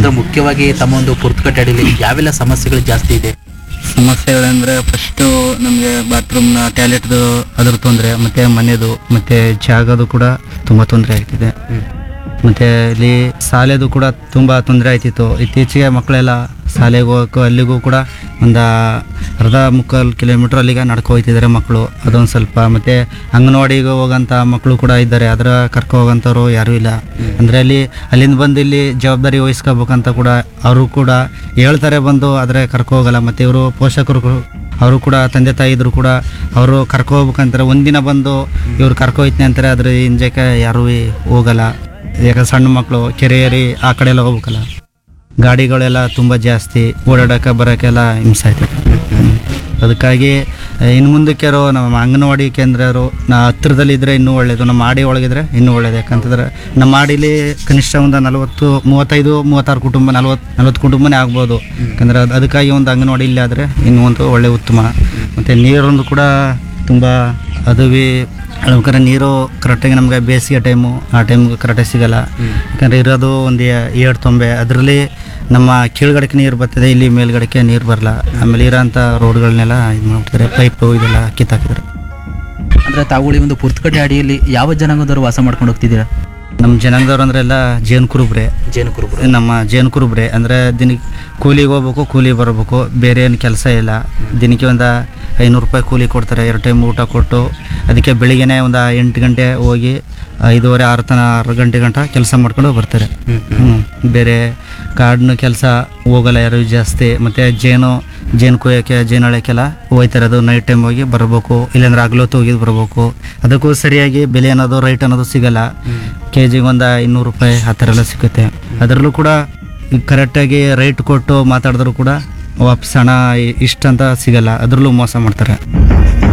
ಅಂದ್ರೆ ಮುಖ್ಯವಾಗಿ ತಮ್ಮ ಒಂದು ಪುರ್ತಕಟ್ಟೆ ಅಡಿಯಲ್ಲಿ ಯಾವೆಲ್ಲ ಸಮಸ್ಯೆಗಳು ಜಾಸ್ತಿ ಇದೆ ಸಮಸ್ಯೆಗಳಂದ್ರೆ ಫಸ್ಟು ನಮಗೆ ಬಾತ್ರೂಮ್ನ ಟಾಯ್ಲೆಟ್ದು ಅದ್ರ ತೊಂದರೆ ಮತ್ತು ಮನೆದು ಮತ್ತು ಜಾಗದು ಕೂಡ ತುಂಬ ತೊಂದರೆ ಆಗ್ತಿದೆ ಮತ್ತು ಇಲ್ಲಿ ಶಾಲೆದು ಕೂಡ ತುಂಬ ತೊಂದರೆ ಆಯ್ತಿತ್ತು ಇತ್ತೀಚೆಗೆ ಮಕ್ಕಳೆಲ್ಲ ಶಾಲೆಗೆ ಹೋಗೋಕ್ಕೂ ಅಲ್ಲಿಗೂ ಕೂಡ ಒಂದು ಅರ್ಧ ಮುಕ್ಕಾಲು ಕಿಲೋಮೀಟ್ರ್ ಅಲ್ಲಿಗೆ ನಡ್ಕೊ ಹೋಗ್ತಿದ್ದಾರೆ ಮಕ್ಕಳು ಅದೊಂದು ಸ್ವಲ್ಪ ಮತ್ತು ಅಂಗನವಾಡಿಗೆ ಹೋಗೋಂಥ ಮಕ್ಕಳು ಕೂಡ ಇದ್ದಾರೆ ಅದರ ಕರ್ಕೊ ಹೋಗೋಂಥವ್ರು ಯಾರೂ ಇಲ್ಲ ಅಂದರೆ ಅಲ್ಲಿ ಅಲ್ಲಿಂದ ಬಂದು ಇಲ್ಲಿ ಜವಾಬ್ದಾರಿ ವಹಿಸ್ಕೋಬೇಕಂತ ಕೂಡ ಅವರು ಕೂಡ ಹೇಳ್ತಾರೆ ಬಂದು ಆದರೆ ಕರ್ಕೊ ಹೋಗಲ್ಲ ಮತ್ತು ಇವರು ಪೋಷಕರು ಕೂಡ- ಅವರು ಕೂಡ ತಂದೆ ತಾಯಿ ಇದ್ರು ಕೂಡ ಅವರು ಕರ್ಕೊ ಹೋಗ್ಬೇಕಂತಾರೆ ಒಂದಿನ ಬಂದು ಇವ್ರು ಕರ್ಕೊ ಹೋಯ್ತೀನಿ ಅಂತಾರೆ ಅದ್ರ ಹಿಂಜಕ್ಕೆ ಯಾರೂ ಹೋಗಲ್ಲ ಯಾಕಂದ್ರೆ ಸಣ್ಣ ಮಕ್ಕಳು ಕೆರೆ ಏರಿ ಆ ಕಡೆ ಎಲ್ಲ ಹೋಗ್ಬೇಕಲ್ಲ ಗಾಡಿಗಳೆಲ್ಲ ತುಂಬ ಜಾಸ್ತಿ ಓಡಾಡೋಕೆ ಬರೋಕ್ಕೆಲ್ಲ ಹಿಂಸೆ ಆಯ್ತದೆ ಅದಕ್ಕಾಗಿ ಇನ್ನು ಮುಂದಕ್ಕೆ ಇರೋ ನಮ್ಮ ಅಂಗನವಾಡಿ ಕೇಂದ್ರರು ನಾ ಹತ್ತಿರದಲ್ಲಿದ್ದರೆ ಇನ್ನೂ ಒಳ್ಳೆಯದು ನಮ್ಮ ಮಾಡಿ ಒಳಗಿದ್ರೆ ಇನ್ನೂ ಒಳ್ಳೆಯದು ಯಾಕಂತಂದ್ರೆ ನಮ್ಮ ಮಾಡಿಲಿ ಕನಿಷ್ಠ ಒಂದು ನಲವತ್ತು ಮೂವತ್ತೈದು ಮೂವತ್ತಾರು ಕುಟುಂಬ ನಲ್ವತ್ತು ನಲ್ವತ್ತು ಕುಟುಂಬನೇ ಆಗ್ಬೋದು ಯಾಕಂದ್ರೆ ಅದು ಅದಕ್ಕಾಗಿ ಒಂದು ಅಂಗನವಾಡಿ ಇಲ್ಲಿ ಆದರೆ ಇನ್ನೂ ಒಂದು ಒಳ್ಳೆ ಉತ್ತಮ ಮತ್ತು ನೀರೊಂದು ಕೂಡ ತುಂಬ ಅದು ಬಿ ಹೇಳ್ಬೇಕಾದ್ರೆ ನೀರು ಕರೆಕ್ಟಾಗಿ ನಮಗೆ ಬೇಸಿಗೆ ಟೈಮು ಆ ಟೈಮ್ಗೆ ಕರೆಕ್ಟಾಗಿ ಸಿಗಲ್ಲ ಯಾಕಂದರೆ ಇರೋದು ಒಂದು ಏಳು ತೊಂಬೆ ಅದರಲ್ಲಿ ನಮ್ಮ ಕೀಳ್ಗಡೆಗೆ ನೀರು ಬರ್ತದೆ ಇಲ್ಲಿ ಮೇಲ್ಗಡೆಗೆ ನೀರು ಬರಲ್ಲ ಆಮೇಲೆ ಇರೋಂಥ ರೋಡ್ಗಳನ್ನೆಲ್ಲ ಇದು ಮಾಡ್ತಾರೆ ಪೈಪು ಇದೆಲ್ಲ ಕಿತ್ತಾಕಿದ್ದಾರೆ ಅಂದ್ರೆ ತಾವುಗಳು ಈ ಒಂದು ಪುರ್ತಕಟ್ಟೆ ಅಡಿಯಲ್ಲಿ ಯಾವ ಜನಾಂಗದವರು ವಾಸ ಮಾಡ್ಕೊಂಡು ಹೋಗ್ತಿದ್ದೀರಾ ನಮ್ಮ ಜನಾಂಗದವ್ರು ಅಂದ್ರೆ ಎಲ್ಲ ಜೇನು ಕುರುಬ್ರೆ ಜೇನು ಕುರುಬರು ನಮ್ಮ ಜೇನು ಕುರುಬ್ರೆ ಅಂದರೆ ದಿನಕ್ಕೆ ಕೂಲಿಗೆ ಹೋಗ್ಬೇಕು ಕೂಲಿ ಬರಬೇಕು ಬೇರೆ ಏನು ಕೆಲಸ ಇಲ್ಲ ದಿನಕ್ಕೆ ಒಂದು ಐನೂರು ರೂಪಾಯಿ ಕೂಲಿ ಕೊಡ್ತಾರೆ ಎರಡು ಟೈಮ್ ಊಟ ಕೊಟ್ಟು ಅದಕ್ಕೆ ಬೆಳಿಗ್ಗೆನೇ ಒಂದು ಎಂಟು ಗಂಟೆ ಹೋಗಿ ಐದೂವರೆ ಆರು ತನ ಆರು ಗಂಟೆ ಗಂಟ ಕೆಲಸ ಮಾಡ್ಕೊಂಡು ಬರ್ತಾರೆ ಹ್ಮ್. ಬೇರೆ ಕಾಡಿನ ಕೆಲಸ ಹೋಗಲ್ಲ ಯಾರು ಜಾಸ್ತಿ ಮತ್ತು ಜೇನು ಜೇನು ಕೊಯ್ಯೋಕ್ಕೆ ಜೇನು ಅಳೆಯಕ್ಕೆಲ್ಲ ಹೋಯ್ತಾರೆ ಅದು ನೈಟ್ ಟೈಮ್ ಹೋಗಿ ಬರಬೇಕು ಇಲ್ಲಾಂದ್ರೆ ಹಗಲೊತ್ತು ಹೋಗಿ ಬರಬೇಕು ಅದಕ್ಕೂ ಸರಿಯಾಗಿ ಬೆಲೆ ಅನ್ನೋದು ರೈಟ್ ಅನ್ನೋದು ಸಿಗಲ್ಲ ಕೆ ಜಿಗೆ ಒಂದು ಇನ್ನೂರು ರೂಪಾಯಿ ಆ ಥರ ಎಲ್ಲ ಸಿಗುತ್ತೆ ಅದರಲ್ಲೂ ಕೂಡ ಕರೆಕ್ಟಾಗಿ ರೈಟ್ ಕೊಟ್ಟು ಮಾತಾಡಿದ್ರು ಕೂಡ ವಾಪಸ್ ಹಣ ಇಷ್ಟಂತ ಸಿಗಲ್ಲ ಅದರಲ್ಲೂ ಮೋಸ ಮಾಡ್ತಾರೆ